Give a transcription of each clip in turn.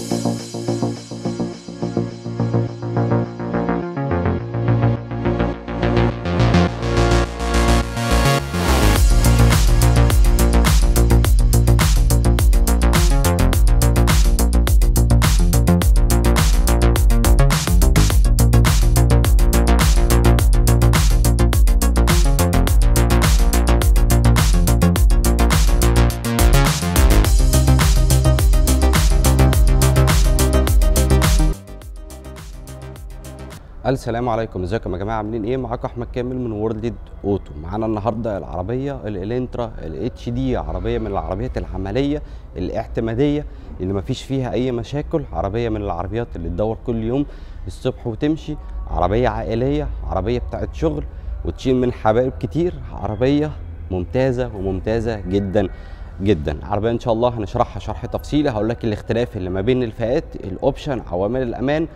السلام عليكم ازيكم يا جماعه عاملين ايه معاكم احمد كامل من وورلد اوتو معانا النهارده العربيه الالنترا الاتش دي عربيه من العربيات العمليه الاعتماديه اللي ما فيش فيها اي مشاكل عربيه من العربيات اللي تدور كل يوم الصبح وتمشي عربيه عائليه عربيه بتاعت شغل وتشيل من حبايب كتير عربيه ممتازه وممتازه جدا جدا عربيه ان شاء الله هنشرحها شرح تفصيلي هقول لك الاختلاف اللي ما بين الفئات الاوبشن عوامل الامان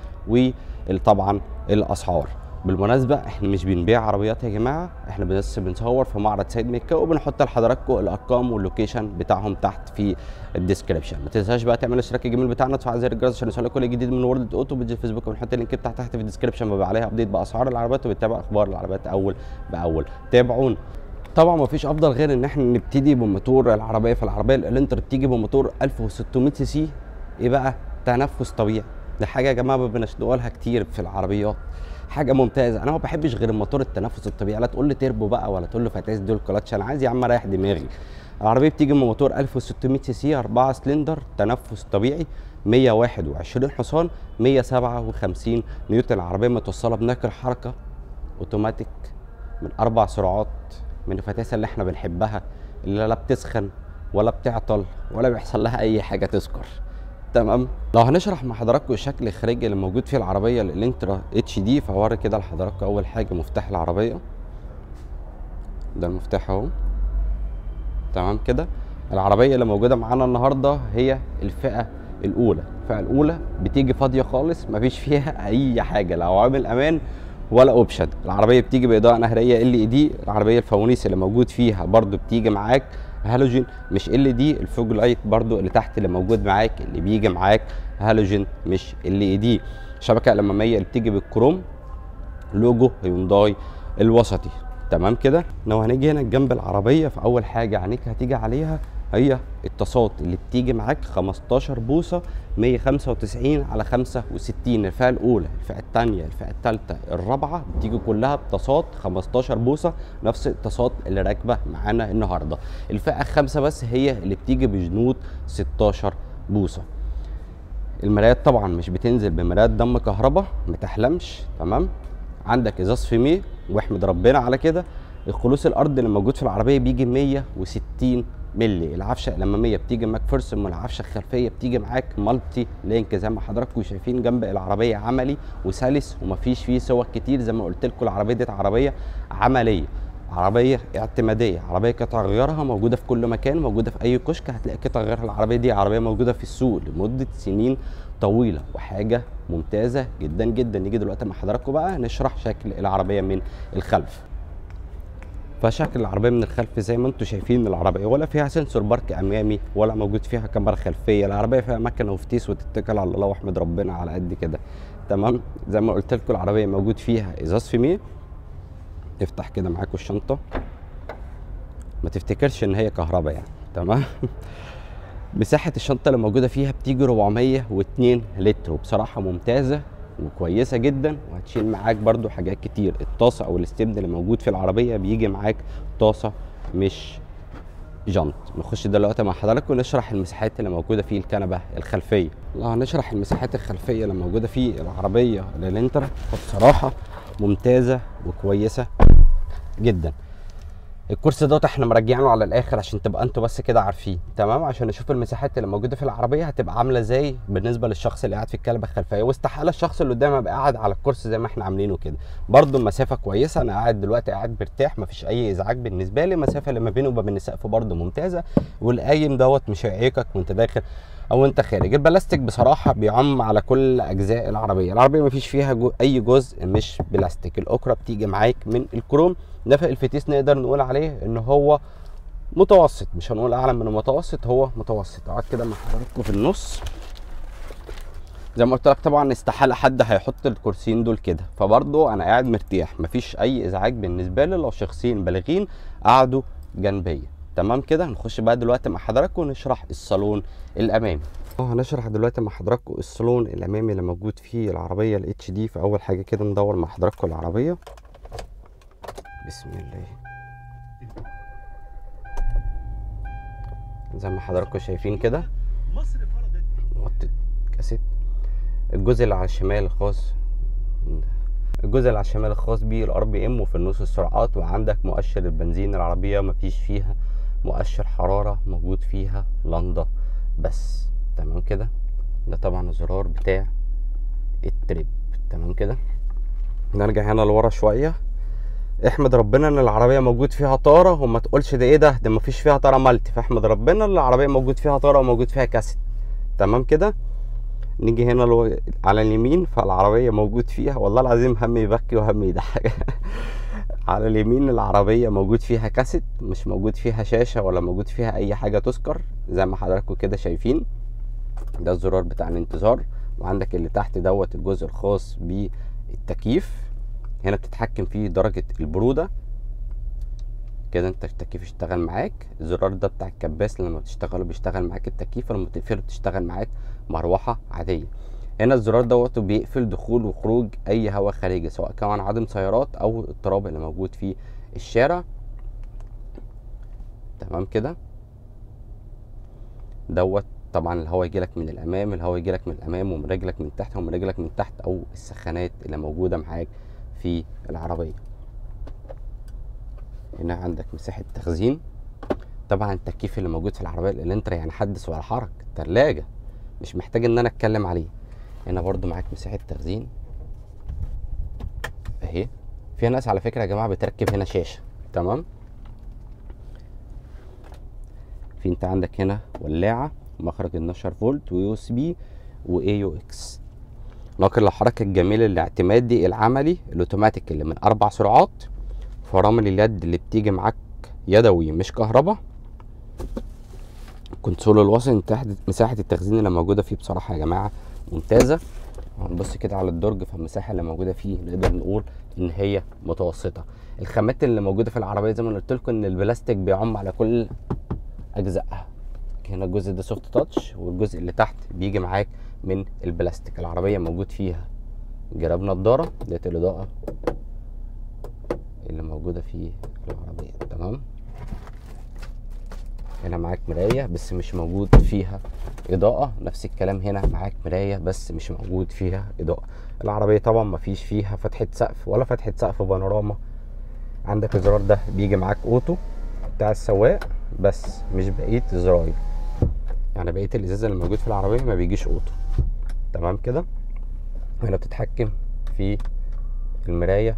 وطبعا الاسعار بالمناسبه احنا مش بنبيع عربيات يا جماعه احنا بس بنصور في معرض سيد مكه وبنحط لحضراتكم الارقام واللوكيشن بتاعهم تحت في الديسكربشن ما تنساش بقى تعمل اشتراك الجميل بتاعنا وتفعل زر الجرس عشان يوصلك كل جديد من وورلد اوتو بيج الفيسبوك وبنحط اللينك بتاع تحت في الديسكربشن بيبقى عليها ابديت باسعار العربيات وبتتابع اخبار العربيات اول باول تابعونا طبعا ما فيش افضل غير ان احنا نبتدي بموتور العربيه في العربيه الانتر بتيجي بموتور 1600 سي سي ايه بقى تنفس طبيعي دي حاجه يا جماعه ما بنشتغلها كتير في العربيات حاجه ممتازه انا ما بحبش غير الموتور التنفس الطبيعي لا تقول لي تربو بقى ولا تقول لي فتاس دول كلاتش انا عايز يا عم اريح دماغي العربيه بتيجي بموتور 1600 سي سي 4 سلندر تنفس طبيعي 121 حصان 157 نيوتن العربيه متوصله بنقل حركه اوتوماتيك من اربع سرعات من الفتاسه اللي احنا بنحبها اللي لا بتسخن ولا بتعطل ولا بيحصل لها اي حاجه تسكر تمام لو هنشرح مع حضراتكم الشكل الخارجي اللي موجود في العربيه الالنترا اتش دي فهوري كده لحضراتكم اول حاجه مفتاح العربيه ده المفتاح اهو تمام كده العربيه اللي موجوده معانا النهارده هي الفئه الاولى الفئه الاولى بتيجي فاضيه خالص مفيش فيها اي حاجه لا عوامل امان ولا اوبشن العربيه بتيجي باضاءه نهريه ال اي دي العربيه الفوانيس اللي موجود فيها برده بتيجي معاك هالوجين مش ال دي الفوج لايت برده اللي تحت اللي موجود معاك اللي بيجي معاك هالوجين مش ال اي دي الشبكه الاماميه اللي بتيجي بالكروم لوجو هيونداي الوسطي تمام كده لو هنيجي هنا جنب العربيه فاول حاجه عينيك هتيجي عليها هي التصات اللي بتيجي معاك 15 بوصه 195 على 65 الفئه الاولى الفئه الثانيه الفئه الثالثه الرابعه بتيجي كلها بتصات 15 بوصه نفس التصات اللي راكبه معانا النهارده الفئه الخامسه بس هي اللي بتيجي بجنود 16 بوصه المرايات طبعا مش بتنزل بمرايات دم كهرباء ما تحلمش تمام عندك ازاز فيميه واحمد ربنا على كده الخلوص الارض اللي موجود في العربيه بيجي 160 ملي العفشه الاماميه بتيجي معاك فرسم والعفشه الخلفيه بتيجي معاك مالتي لينك زي ما حضراتكم شايفين جنب العربيه عملي وسلس ومفيش فيه سوق كتير زي ما قلت لكم العربيه دي عربيه عمليه عربيه اعتماديه عربيه قطع غيارها موجوده في كل مكان موجوده في اي كشك هتلاقي قطع غيار العربيه دي عربيه موجوده في السوق لمده سنين طويله وحاجه ممتازه جدا جدا نيجي دلوقتي مع حضراتكم بقى نشرح شكل العربيه من الخلف فشكل العربيه من الخلف زي ما انتم شايفين العربيه ولا فيها سنسور بارك امامي ولا موجود فيها كاميرا خلفيه العربيه فيها مكنه وفتيس وتتكل على الله واحمد ربنا على قد كده تمام زي ما قلت لكم العربيه موجود فيها ازاز فيميه تفتح كده معاكم الشنطه ما تفتكرش ان هي كهرباء يعني تمام مساحه الشنطه اللي موجوده فيها بتيجي 402 لتر وبصراحه ممتازه وكويسه جدا وهتشيل معاك برضو حاجات كتير الطاسه او الاستبن اللي موجود في العربيه بيجي معاك طاسه مش جنط نخش دلوقتي مع حضراتكم نشرح المساحات اللي موجوده في الكنبه الخلفيه لو هنشرح المساحات الخلفيه اللي موجوده في العربيه الانترا فبصراحه ممتازه وكويسه جدا الكرسي دوت احنا مرجعينه على الاخر عشان تبقى انتوا بس كده عارفين تمام عشان نشوف المساحات اللي موجوده في العربيه هتبقى عامله ازاي بالنسبه للشخص اللي قاعد في الكنبه الخلفيه واستحاله الشخص اللي قدامي يبقى قاعد على الكرسي زي ما احنا عاملينه كده برده المسافه كويسه انا قاعد دلوقتي قاعد مرتاح مفيش اي ازعاج بالنسبه لي المسافه اللي ما بينه وما بين السقف برده ممتازه والقايم دوت مش هيعيقك وانت داخل او انت خارج البلاستيك بصراحه بيعم على كل اجزاء العربيه العربيه ما فيش فيها جو اي جزء مش بلاستيك الاكره بتيجي معاك من الكروم نفق الفتيس نقدر نقول عليه ان هو متوسط مش هنقول اعلى من المتوسط هو متوسط اقعد كده مع حضراتكم في النص زي ما قلت لك طبعا استحاله حد هيحط الكرسيين دول كده فبرضه انا قاعد مرتاح مفيش اي ازعاج بالنسبه لي لو شخصين بالغين قعدوا جنبيا تمام كده هنخش بقى دلوقتي مع حضراتكم ونشرح الصالون الامامي اه هنشرح دلوقتي مع حضراتكم الصالون الامامي اللي موجود فيه العربيه الاتش دي فاول حاجه كده ندور مع حضراتكم العربيه بسم الله زي ما حضراتكم شايفين كده مصر فرضت وطت كاسيت الجزء اللي على الشمال الخاص الجزء اللي على الشمال الخاص بيه الار بي ام وفي النص السرعات وعندك مؤشر البنزين العربيه مفيش فيها مؤشر حراره موجود فيها لندا بس تمام كده ده طبعا الزرار بتاع التريب تمام كده نرجع هنا لورا شويه احمد ربنا ان العربيه موجود فيها طاره وما تقولش ده ايه ده ده مفيش فيها طاره مالتي فاحمد ربنا ان العربيه موجود فيها طاره وموجود فيها كاسيت تمام كده نيجي هنا لو على اليمين فالعربية موجود فيها والله العظيم هم يبكي وهم يضحك على اليمين العربية موجود فيها كاسيت مش موجود فيها شاشة ولا موجود فيها أي حاجة تذكر زي ما حضراتكم كده شايفين ده الزرار بتاع الانتظار وعندك اللي تحت دوت الجزء الخاص بالتكييف هنا بتتحكم فيه درجة البرودة كده انت التكييف اشتغل معاك الزرار ده بتاع الكباس لما بتشتغله بيشتغل معاك التكييف ولما تقفله بتشتغل معاك مروحه عاديه هنا الزرار دوت بيقفل دخول وخروج اي هواء خارجي سواء كان عدم سيارات او التراب اللي موجود في الشارع تمام كده دوت طبعا الهواء يجيلك من الامام الهواء يجيلك من الامام ومن رجلك من تحت ومن رجلك من تحت او السخانات اللي موجوده معاك في العربيه هنا عندك مساحه تخزين طبعا التكييف اللي موجود في العربيه الانترا يعني حدث ولا حرج تلاجة مش محتاج ان انا اتكلم عليه هنا برضو معاك مساحه تخزين اهي في ناس على فكره يا جماعه بتركب هنا شاشه تمام في انت عندك هنا ولاعه مخرج 12 فولت ويو اس بي واي يو اكس ناقل الحركه الجميل الاعتمادي العملي الاوتوماتيك اللي من اربع سرعات فرامل اليد اللي بتيجي معاك يدوي مش كهرباء كونسول الوصل تحت مساحة التخزين اللي موجودة فيه بصراحة يا جماعة ممتازة هنبص كده على الدرج فالمساحة اللي موجودة فيه نقدر نقول إن هي متوسطة الخامات اللي موجودة في العربية زي ما قلت لكم إن البلاستيك بيعم على كل أجزائها هنا الجزء ده سوفت تاتش والجزء اللي تحت بيجي معاك من البلاستيك العربية موجود فيها جراب نضارة ديت الإضاءة اللي موجودة في العربية تمام هنا معاك مراية بس مش موجود فيها إضاءة نفس الكلام هنا معاك مراية بس مش موجود فيها إضاءة العربية طبعا مفيش فيها فتحة سقف ولا فتحة سقف بانوراما عندك الزرار ده بيجي معاك أوتو بتاع السواق بس مش بقية الزراير يعني بقية الإزاز اللي موجود في العربية ما بيجيش أوتو تمام كده هنا بتتحكم في المراية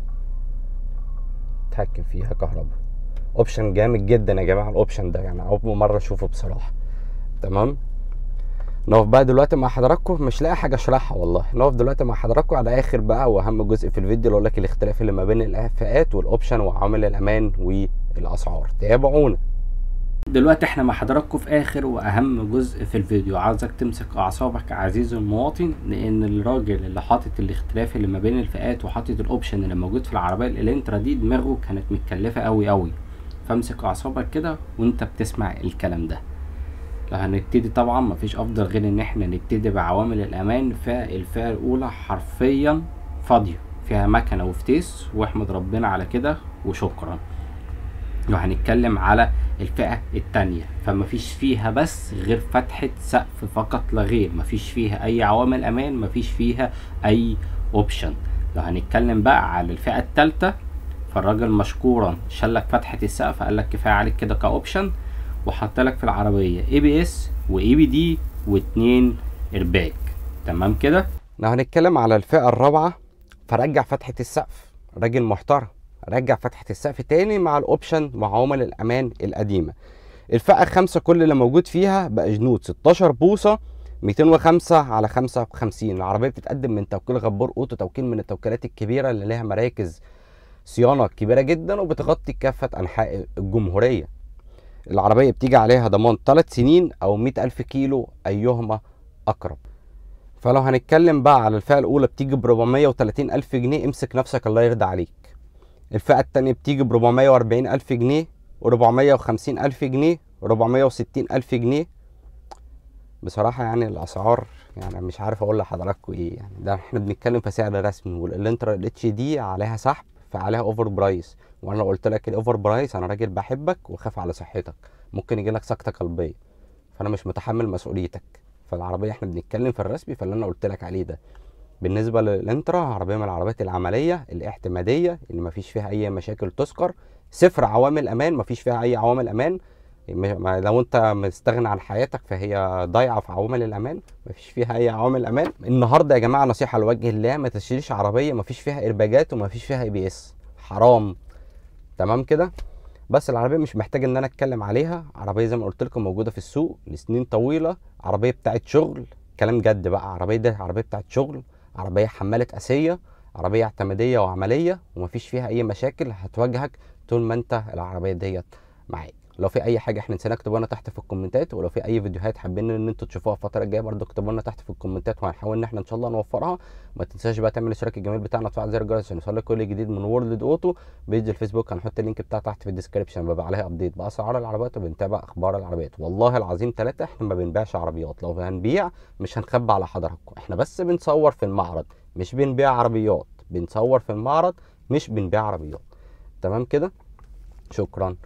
تتحكم فيها كهرباء اوبشن جامد جدا يا جماعه الاوبشن ده يعني اول مره اشوفه بصراحه تمام نقف بقى دلوقتي مع حضراتكم مش لاقي حاجه اشرحها والله نقف دلوقتي مع حضراتكم على اخر بقى واهم جزء في الفيديو اللي اقول لك الاختلاف اللي ما بين الفئات والاوبشن وعوامل الامان والاسعار تابعونا دلوقتي احنا مع حضراتكم في اخر واهم جزء في الفيديو عاوزك تمسك اعصابك عزيزي المواطن لان الراجل اللي حاطط الاختلاف اللي ما بين الفئات وحاطط الاوبشن اللي موجود في العربيه الالنترا دي دماغه كانت متكلفه قوي قوي فامسك اعصابك كده وانت بتسمع الكلام ده لو هنبتدي طبعا مفيش افضل غير ان احنا نبتدي بعوامل الامان فالفئه الاولى حرفيا فاضيه فيها مكنه وفتيس واحمد ربنا على كده وشكرا لو هنتكلم على الفئة التانية فمفيش فيها بس غير فتحة سقف فقط لا غير مفيش فيها أي عوامل أمان مفيش فيها أي أوبشن لو هنتكلم بقى على الفئة التالتة فالراجل مشكورا شالك فتحة السقف قالك كفاية عليك كده كأوبشن وحط لك في العربية اي بي اس واي بي دي واتنين ارباك تمام كده لو هنتكلم على الفئة الرابعة فرجع فتحة السقف راجل محترم رجع فتحة السقف تاني مع الاوبشن وعوامل الامان القديمة الفئة الخامسة كل اللي موجود فيها بقى جنود 16 بوصة 205 على 55 العربية بتتقدم من توكيل غبور اوتو توكيل من التوكيلات الكبيرة اللي لها مراكز صيانة كبيرة جدا وبتغطي كافة انحاء الجمهورية العربية بتيجي عليها ضمان 3 سنين او 100 ألف كيلو ايهما اقرب فلو هنتكلم بقى على الفئه الاولى بتيجي ب 430 الف جنيه امسك نفسك الله يرضى عليك الفئه الثانيه بتيجي ب 440 الف جنيه و450 الف جنيه و460 الف جنيه بصراحه يعني الاسعار يعني مش عارف اقول لحضراتكم ايه يعني ده احنا بنتكلم في سعر رسمي والانترا الاتش دي عليها سحب فعليها اوفر برايس وانا لو قلت لك الاوفر برايس انا راجل بحبك وخاف على صحتك ممكن يجي لك سكته قلبيه فانا مش متحمل مسؤوليتك فالعربيه احنا بنتكلم في الرسمي فاللي انا قلت لك عليه ده بالنسبه للانترا عربيه من العربيات العمليه الاعتماديه اللي مفيش فيها اي مشاكل تذكر صفر عوامل امان مفيش فيها اي عوامل امان م- ما- لو انت مستغني عن حياتك فهي ضايعه في عوامل الامان مفيش فيها اي عوامل امان النهارده يا جماعه نصيحه لوجه الله ما تشتريش عربيه مفيش فيها ايرباجات ومفيش فيها اي بي اس حرام تمام كده بس العربيه مش محتاج ان انا اتكلم عليها عربيه زي ما قلت لكم موجوده في السوق لسنين طويله عربيه بتاعت شغل كلام جد بقى عربيه ده عربيه بتاعت شغل عربيه حماله اسيه عربيه اعتماديه وعمليه ومفيش فيها اي مشاكل هتواجهك طول ما انت العربيه ديت معاك لو في اي حاجه احنا نسينا اكتبوا لنا تحت في الكومنتات ولو في اي فيديوهات حابين ان انتوا تشوفوها الفتره الجايه برضه اكتبوا لنا تحت في الكومنتات وهنحاول ان احنا ان شاء الله نوفرها ما تنساش بقى تعمل الاشتراك الجميل بتاعنا وتفعل زر الجرس عشان يوصلك كل جديد من وورلد اوتو بيج الفيسبوك هنحط اللينك بتاعه تحت في الديسكربشن بيبقى عليها ابديت باسعار العربيات وبنتابع اخبار العربيات والله العظيم ثلاثه احنا ما بنبيعش عربيات لو هنبيع مش هنخبي على حضراتكم احنا بس بنصور في المعرض مش بنبيع عربيات بنصور في المعرض مش بنبيع عربيات تمام كده شكرا